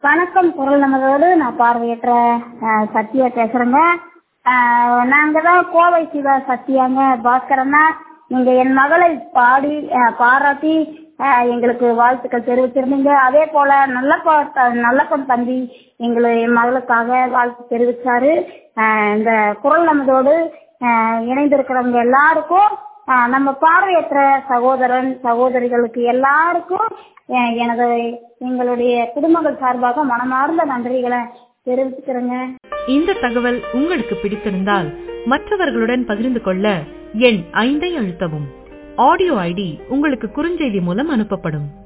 வணக்கம் குரல் நமதோடு நான் பார்வையற்ற அஹ், சத்யா பேசுறேங்க அஹ், நாங்க தான் கோவை சிவா சத்யாங்க பாஸ்கரண்ணா நீங்க என் மகளை பாடி அஹ், பாராட்டி அஹ், எங்களுக்கு வாழ்த்துக்கள் தெரிவிச்சிருந்தீங்க அதே போல நல்லப்பா நல்லப்பன் தம்பி எங்களை என் மகளுக்காக வாழ்த்து தெரிவிச்சாரு அஹ், இந்த குரல் நமதோடு அஹ், இணைந்திருக்கிறவங்க எல்லாருக்கும் அஹ், நம்ம பார்வையற்ற சகோதரன் சகோதரிகளுக்கு எல்லாருக்கும் அஹ், எனது எங்களுடைய குடும்பங்கள் சார்பாக மனமார்ந்த நன்றிகளை தெரிவிச்சுக்கிறேங்க இந்த தகவல் உங்களுக்கு பிடித்திருந்தால் மற்றவர்களுடன் பகிர்ந்து கொள்ள எண் ஐந்தை அழுத்தவும் ஆடியோ ஐடி உங்களுக்கு குறுஞ்செய்தி மூலம் அனுப்பப்படும்